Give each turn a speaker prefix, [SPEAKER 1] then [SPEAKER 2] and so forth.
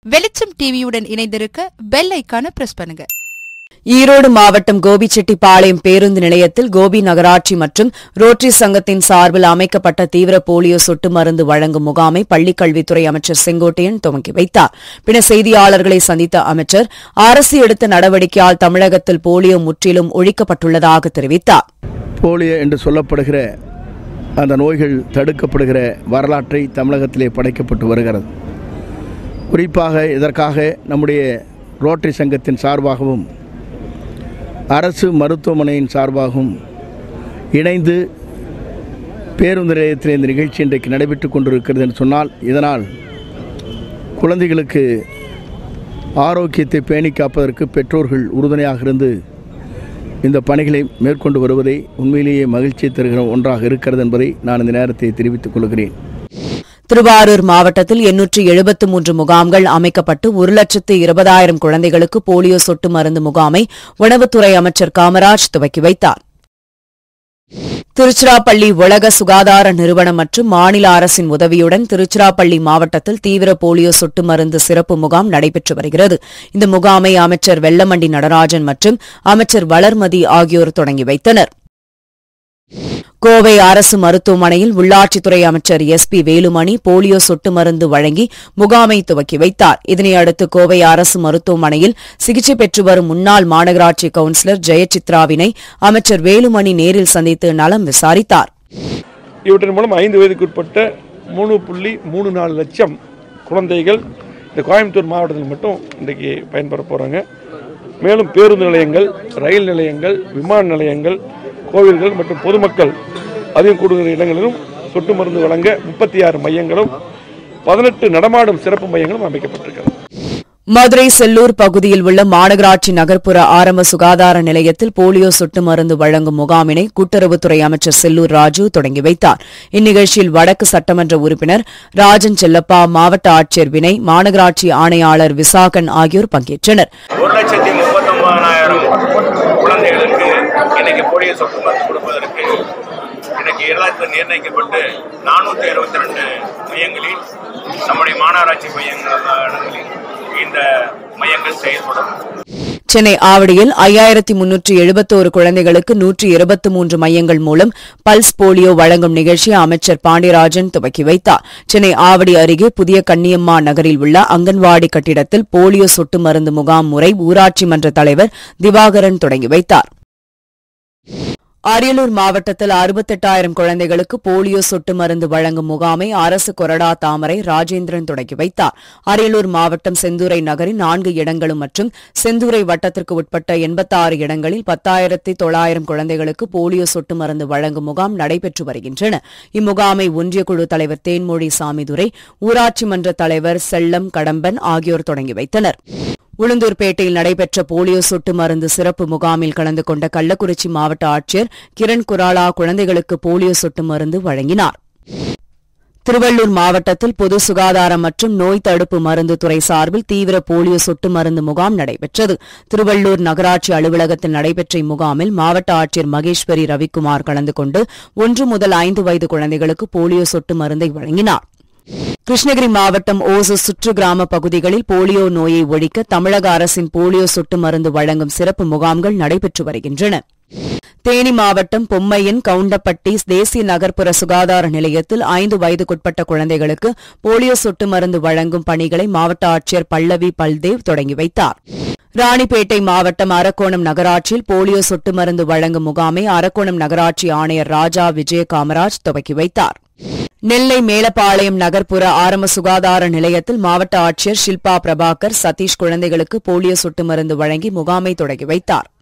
[SPEAKER 1] வெளிச்சம் டிவியுடன் இணைந்திருக்க பெல் ஐக்கான பிரஸ் பண்ணுங்க
[SPEAKER 2] ஈரோடு மாவட்டம் கோபிச்செட்டிப்பாளையம் பேருந்து நிலையத்தில் கோபி நகராட்சி மற்றும் ரோட்டரி சங்கத்தின் சார்பில் அமைக்கப்பட்ட தீவிர போலியோ சொட்டு மருந்து வழங்கும் முகாமை பள்ளிக்கல்வித்துறை அமைச்சர் செங்கோட்டையன் துவங்கி வைத்தார் பின்னர் செய்தியாளர்களை சந்தித்த அமைச்சர் அரசு எடுத்த நடவடிக்கையால் தமிழகத்தில் போலியோ முற்றிலும் ஒழிக்கப்பட்டுள்ளதாக தெரிவித்தார்
[SPEAKER 3] போலியோ என்று சொல்லப்படுகிற அந்த நோய்கள் தடுக்கப்படுகிற வரலாற்றை தமிழகத்திலே படைக்கப்பட்டு வருகிறது குறிப்பாக இதற்காக நம்முடைய ரோட்டரி சங்கத்தின் சார்பாகவும் அரசு மருத்துவமனையின் சார்பாகவும் இணைந்து பேருந்து நிலையத்தில் இந்த நிகழ்ச்சி இன்றைக்கு நடைபெற்று கொண்டிருக்கிறது என்று சொன்னால் இதனால் குழந்தைகளுக்கு ஆரோக்கியத்தை பேணி காப்பதற்கு பெற்றோர்கள் உறுதுணையாக இருந்து இந்த பணிகளை மேற்கொண்டு வருவதை உண்மையிலேயே மகிழ்ச்சி தருகிற ஒன்றாக இருக்கிறது என்பதை நான் இந்த நேரத்தை தெரிவித்துக் கொள்கிறேன்
[SPEAKER 2] திருவாரூர் மாவட்டத்தில் எண்ணூற்று எழுபத்து மூன்று முகாம்கள் அமைக்கப்பட்டு ஒரு லட்சத்து இருபதாயிரம் குழந்தைகளுக்கு போலியோ சொட்டு மருந்து முகாமை உணவுத்துறை அமைச்சர் காமராஜ் துவக்கி வைத்தார் திருச்சிராப்பள்ளி உலக சுகாதார நிறுவனம் மற்றும் மாநில அரசின் உதவியுடன் திருச்சிராப்பள்ளி மாவட்டத்தில் தீவிர போலியோ சொட்டு மருந்து சிறப்பு முகாம் நடைபெற்று வருகிறது இந்த முகாமை அமைச்சர் வெள்ளமண்டி நடராஜன் மற்றும் அமைச்சர் வளர்மதி ஆகியோர் தொடங்கி வைத்தனர் கோவை அரசு மருத்துவமனையில் உள்ளாட்சித்துறை அமைச்சர் எஸ் பி வேலுமணி போலியோ சொட்டு மருந்து வழங்கி முகாமை துவக்கி வைத்தார் இதனையடுத்து கோவை அரசு மருத்துவமனையில் சிகிச்சை பெற்று வரும் முன்னாள் மாநகராட்சி கவுன்சிலர் ஜெயசித்ராவினை அமைச்சர் வேலுமணி நேரில் சந்தித்து நலம் விசாரித்தார்
[SPEAKER 4] இவற்றின் மூலம் ஐந்து வயதுக்குட்பட்ட மூணு புள்ளி மூணு நாலு லட்சம் குழந்தைகள் இந்த கோயம்புத்தூர் மாவட்டத்தில் மட்டும் இன்றைக்கு பயன்பெற போகிறாங்க மேலும் பேருந்து நிலையங்கள் ரயில் நிலையங்கள் விமான நிலையங்கள் கோவில்கள் மற்றும் பொதுமக்கள் அதிகம் கூடுகிற இடங்களிலும் சொட்டு மருந்து வழங்க முப்பத்தி ஆறு மையங்களும் பதினெட்டு நடமாடும் சிறப்பு மையங்களும் அமைக்கப்பட்டிருக்கிறது
[SPEAKER 2] மதுரை செல்லூர் பகுதியில் உள்ள மாநகராட்சி நகர்ப்புற ஆரம்ப சுகாதார நிலையத்தில் போலியோ சொட்டு மருந்து வழங்கும் முகாமினை கூட்டுறவுத்துறை அமைச்சர் செல்லூர் ராஜு தொடங்கி வைத்தார் இந்நிகழ்ச்சியில் வடக்கு சட்டமன்ற உறுப்பினர் ராஜன் செல்லப்பா மாவட்ட ஆட்சியர் வினய் மாநகராட்சி ஆணையாளர் விசாகன் ஆகியோர் பங்கேற்றனர்
[SPEAKER 5] ஒரு லட்சத்தி முப்பத்தொன்பதாயிரம் குழந்தைகளுக்கு இன்னைக்கு போலியோ சொட்டு மருந்து கொடுப்பதற்கு இன்னைக்கு இலக்கு நிர்ணயிக்கப்பட்டு நானூற்றி அறுபத்தி ரெண்டு மையங்களில் நம்முடைய மாநகராட்சி மையங்களில் இந்த மையங்கள் செயல்படும்
[SPEAKER 2] சென்னை ஆவடியில் ஐயாயிரத்தி முன்னூற்று எழுபத்தோரு குழந்தைகளுக்கு நூற்றி இருபத்தி மூன்று மையங்கள் மூலம் பல்ஸ் போலியோ வழங்கும் நிகழ்ச்சியை அமைச்சர் பாண்டியராஜன் துவக்கி வைத்தார் சென்னை ஆவடி அருகே புதிய கன்னியம்மா நகரில் உள்ள அங்கன்வாடி கட்டிடத்தில் போலியோ சொட்டு மருந்து முகாம் முறை ஊராட்சி மன்ற தலைவர் திவாகரன் தொடங்கி வைத்தார் அரியலூர் மாவட்டத்தில் அறுபத்தெட்டாயிரம் குழந்தைகளுக்கு போலியோ சொட்டு மருந்து வழங்கும் முகாமை அரசு கொறடா தாமரை ராஜேந்திரன் தொடங்கி வைத்தார் அரியலூர் மாவட்டம் செந்துறை நகரின் நான்கு இடங்களும் மற்றும் செந்துறை வட்டத்திற்கு உட்பட்ட எண்பத்தாறு இடங்களில் பத்தாயிரத்தி தொள்ளாயிரம் குழந்தைகளுக்கு போலியோ சொட்டு மருந்து வழங்கும் முகாம் நடைபெற்று வருகின்றன இம்முகாமை ஒன்றிய குழு தலைவர் தேன்மொழி சாமிதுரை ஊராட்சி மன்ற தலைவர் செல்லம் கடம்பன் ஆகியோர் தொடங்கி வைத்தனர் உளுந்தூர்பேட்டையில் நடைபெற்ற போலியோ சொட்டு மருந்து சிறப்பு முகாமில் கலந்து கொண்ட கள்ளக்குறிச்சி மாவட்ட ஆட்சியர் கிரண் குராலா குழந்தைகளுக்கு போலியோ சொட்டு மருந்து வழங்கினார் திருவள்ளூர் மாவட்டத்தில் பொது சுகாதாரம் மற்றும் நோய் தடுப்பு மருந்து துறை சார்பில் தீவிர போலியோ சொட்டு மருந்து முகாம் நடைபெற்றது திருவள்ளூர் நகராட்சி அலுவலகத்தில் நடைபெற்ற இம்முகாமில் மாவட்ட ஆட்சியர் மகேஸ்வரி ரவிக்குமார் கலந்து கொண்டு ஒன்று முதல் ஐந்து வயது குழந்தைகளுக்கு போலியோ சொட்டு மருந்தை வழங்கினார் கிருஷ்ணகிரி மாவட்டம் ஓசூர் சுற்று கிராம பகுதிகளில் போலியோ நோயை ஒழிக்க தமிழக அரசின் போலியோ சொட்டு மருந்து வழங்கும் சிறப்பு முகாம்கள் நடைபெற்று வருகின்றன தேனி மாவட்டம் பொம்மையின் கவுண்டப்பட்டி தேசிய நகர்ப்புற சுகாதார நிலையத்தில் ஐந்து வயதுக்குட்பட்ட குழந்தைகளுக்கு போலியோ சொட்டு மருந்து வழங்கும் பணிகளை மாவட்ட ஆட்சியர் பல்லவி பல்தேவ் தொடங்கி வைத்தார் ராணிப்பேட்டை மாவட்டம் அரக்கோணம் நகராட்சியில் போலியோ சொட்டு மருந்து வழங்கும் முகாமை அரக்கோணம் நகராட்சி ஆணையர் ராஜா விஜய காமராஜ் துவக்கி வைத்தார் நெல்லை மேலப்பாளையம் நகர்ப்புற ஆரம்ப சுகாதார நிலையத்தில் மாவட்ட ஆட்சியர் ஷில்பா பிரபாகர் சதீஷ் குழந்தைகளுக்கு போலியோ சொட்டு மருந்து வழங்கி முகாமை தொடங்கி வைத்தார்